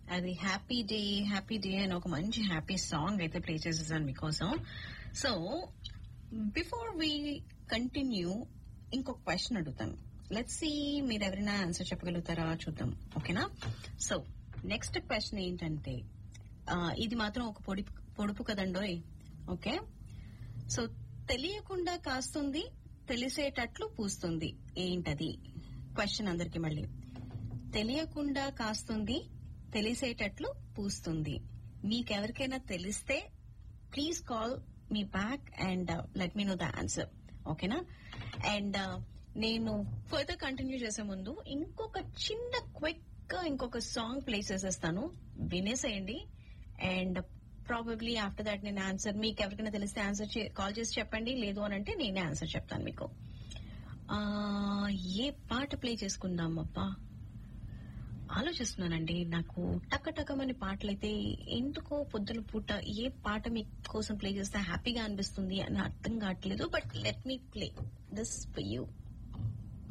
అది happy day happy day అని ఒక మంచి హ్యాపీ సాంగ్ అయితే ప్లే చేసేసాను మీకోసం సో బిఫోర్ వి కంటిన్యూ ఇంకొక క్వశ్చన్ అడుగుతాను లెట్స్ సి మీరు ఎవరైనా ఆన్సర్ చెప్పగలుగుతారా చూద్దాం ఓకేనా సో నెక్స్ట్ క్వశ్చన్ ఏంటంటే ఆ, ఇది మాత్రం ఒక పొడి పొడుపు కదండోయ్ ఓకే సో తెలియకుండా కాస్తుంది తెలిసేటట్లు పూస్తుంది ఏంటది క్వశ్చన్ అందరికి మళ్ళీ తెలియకుండా కాస్తుంది తెలిసేటట్లు పూస్తుంది మీకెవరికైనా తెలిస్తే please call me back and let me know the answer ఓకేనా అండ్ నేను ఫర్దర్ కంటిన్యూ చేసే ముందు ఇంకొక చిన్న క్విక్ గా ఇంకొక సాంగ్ ప్లే చేసేస్తాను వినేసేయండి అండ్ ప్రాబబ్లీ ఆఫ్టర్ దాట్ నేను ఆన్సర్ మీకు ఎవరికైనా తెలిస్తే ఆన్సర్ కాల్ చేసి చెప్పండి లేదు అని అంటే నేనే ఆన్సర్ చెప్తాను మీకు ఆ, ఏ పాట ప్లే చేసుకుందాం అబ్బా ఆలోచిస్తున్నానండి నాకు టక్క టక్కమని పాటలైతే ఎందుకో పొద్దున పూట ఏ పాట మీ కోసం ప్లే చేస్తే హ్యాపీగా అనిపిస్తుంది అని అర్థం కావట్లేదు but let me play this for you